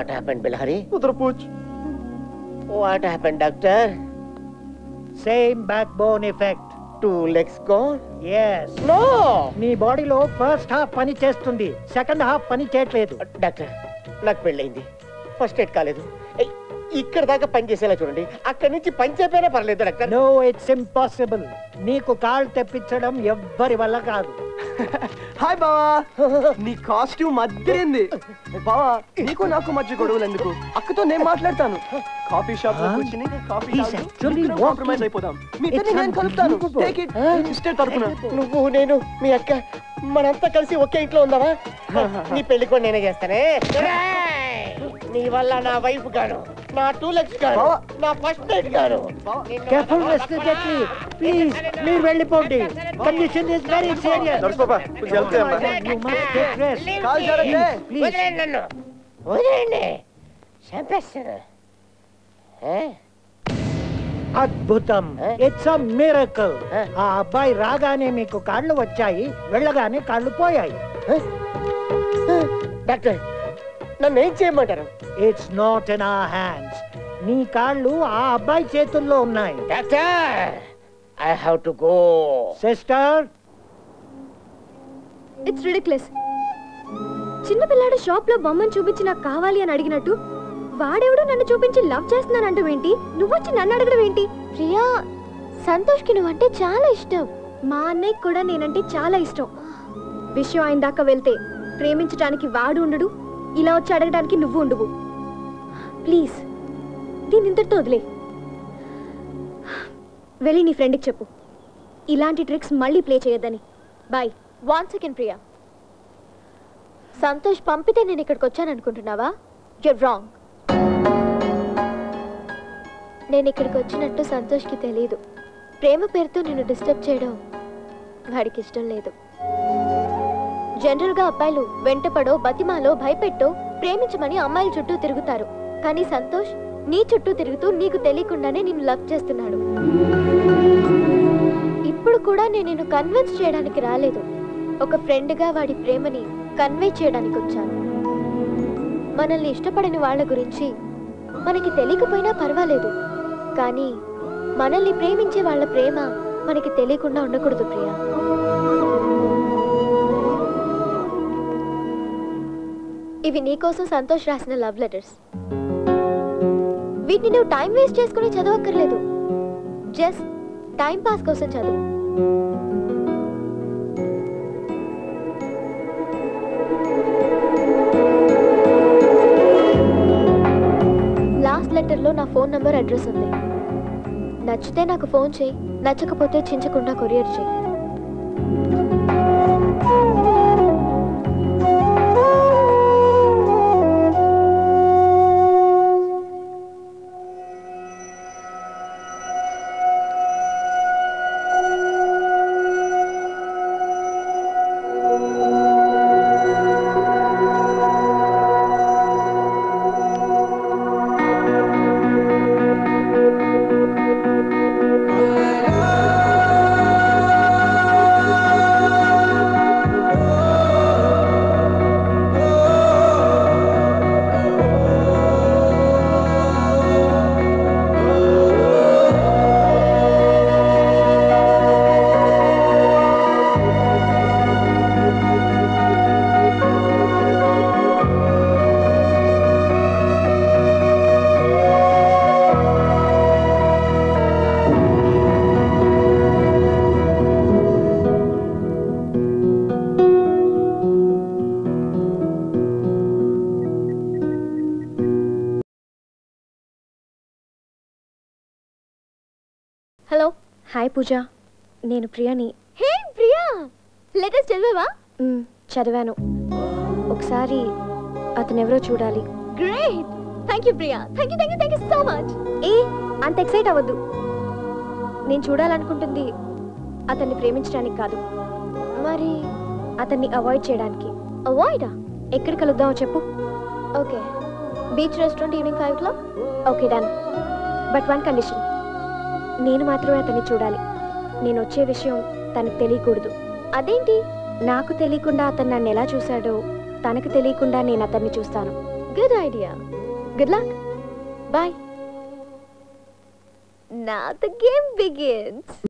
What happened Bilhari ఉదర్ పూచ్ what happened doctor same backbone effect two legs gone yes no నీ బాడీలో first half పని చేస్తుంది సెకండ్ హాఫ్ పని చేయట్లేదు డాక్టర్ నాకు పెళ్ళయింది ఫస్ట్ ఎయిడ్ కాలేదు ఏయ్, ఇక్కడ దాకా పని చేసేలా చూడండి అక్కడి నుంచి పని చెప్పైనా పర్లేదు డాక్టర్ నో ఇట్స్ ఇంపాసిబుల్ నీకు కాళ్ళు తెప్పించడం ఎవ్వరి వల్ల కాదు హాయ్ బావా నీ కాస్ట్యూమ్ అద్దరింది బావా నీకు నాకు మధ్య గొడవలు ఎందుకు అక్కతో నేను మాట్లాడతాను కాఫీ షాప్ లో Huh? కూర్చుని coffee He's actually walking. Compromise అయిపోదాం మీ ఇద్దరిని It's నేను కలుపుతాను unbelievable. టేక్ ఇట్ సిస్టర్ తరపున నువ్వు నేను మీ అక్క మనంతా కలిసి ఒకే ఇంట్లో ఉందావా నీ పెళ్లి కూడా నేనే చేస్తానే రేయ్! నీ వల్ల నా వైఫ్ గాను నా టూ లెగ్స్ గాను బావా. నా ఫస్ట్ నైట్ గాను నిన్ను కేర్ఫుల్ వదలను. మిస్టర్ జెట్లీ ప్లీజ్ మీరు వెళ్ళిపోండి కండిషన్ ఇస్ వెరీ సీరియస్ నడుచుకోపా కొంచెం హెల్ప్ చేయమ్మా You must get rest. Leave call me. జరగదే. Please. వదిలేయండి నన్ను వదిలేయండి చంపేస్తాను ఏ? అద్భుతం Eh? It's a miracle Eh? ఆ అబ్బాయి రాగానే మీకు కాళ్ళు వచ్చాయి వెళ్ళగానే కాళ్ళు పోయాయి డాక్టర్ నన్ను ఏం చేయమంటారు it's not in our hands నీ కాళ్ళు ఆ అబ్బాయి చేతుల్లో ఉన్నాయి doctor I have to go sister it's ridiculous చిన్న పిల్లాడు షాప్ లో బొమ్మను చూపించి నాకు కావాలి అని అడిగినట్టు వాడెవడో నన్ను చూపించి లవ్ చేస్తున్నానంటావు ఏంటి నువ్వొచ్చి నన్ను అడగడం ఏంటి ప్రియా సంతోష్కి నువ్వంటే చాలా ఇష్టం మా అన్నయ్యకి కూడా నేనంటే చాలా ఇష్టం విషయం ఆయన దాకా వెళ్తే ప్రేమించడానికి వాడు ఉండడు ఇలా వచ్చి అడగడానికి నువ్వు ఉండవు ప్లీజ్ దీని ఇంతటితో వదిలే వెళ్ళి నీ ఫ్రెండ్కి చెప్పు ఇలాంటి ట్రిక్స్ మళ్ళీ ప్లే చేయొద్దని boy one second Priya Santosh పంపితే నేను ఇక్కడికి వచ్చాను అనుకుంటున్నావా యూర్ రాంగ్ నేను ఇక్కడికి వచ్చినట్టు సంతోష్కి తెలియదు ప్రేమ పేరుతో నిన్ను డిస్టర్బ్ చేయడం వాడికి ఇష్టం లేదు జనరల్గా అబ్బాయిలు వెంటపడో బతిమాలో భయపెట్టో ప్రేమించమని అమ్మాయిల చుట్టూ తిరుగుతారు కానీ సంతోష్ నీ చుట్టూ తిరుగుతూ నీకు తెలియకుండానే నిన్ను లవ్ చేస్తున్నాడు ఇప్పుడు కూడా నేను నిన్ను కన్విన్స్ చేయడానికి రాలేదు ఒక ఫ్రెండ్గా వాడి ప్రేమని కన్వే చేయడానికి వచ్చాను మనల్ని ఇష్టపడని వాళ్ళ గురించి మనకి తెలియకపోయినా పర్వాలేదు కానీ మనల్ని ప్రేమించే వాళ్ళ ప్రేమ మనకి తెలియకుండా ఉండకూడదు ప్రియా ఇవి నీకోసం సంతోష్ రాసిన లవ్ లెటర్స్ వీటిని నువ్వు టైం వేస్ట్ చేసుకుని చదవక్కర్లేదు జస్ట్ టైం పాస్ కోసం చదువు లాస్ట్ లెటర్లో నా ఫోన్ నంబర్ అడ్రస్ ఉంది నచ్చితే నాకు ఫోన్ చేయి నచ్చకపోతే చించకుండా కొరియర్ చేయి హలో హాయ్ పూజ నేను ప్రియాని హే ప్రియా లెటర్స్ చదివావా చదివాను ఒకసారి అతను ఎవరో చూడాలి great thank you Priya thank you thank you thank you so much ఏ అంత ఎక్సైట్ అవ్వద్దు నేను చూడాలనుకుంటుంది అతన్ని ప్రేమించడానికి కాదు మరి అతన్ని అవాయిడ్ చేయడానికి అవాయిడా ఎక్కడ కలుద్దామో చెప్పు okay beach restaurant evening five o'clock okay done but one condition నేను మాత్రమే అతన్ని చూడాలి నేను వచ్చే విషయం తనకు తెలియకూడదు అదేంటి నాకు తెలియకుండా అతను నన్ను ఎలా చూశాడో తనకు తెలియకుండా నేను అతన్ని చూస్తాను good idea good luck boy Now the game begins.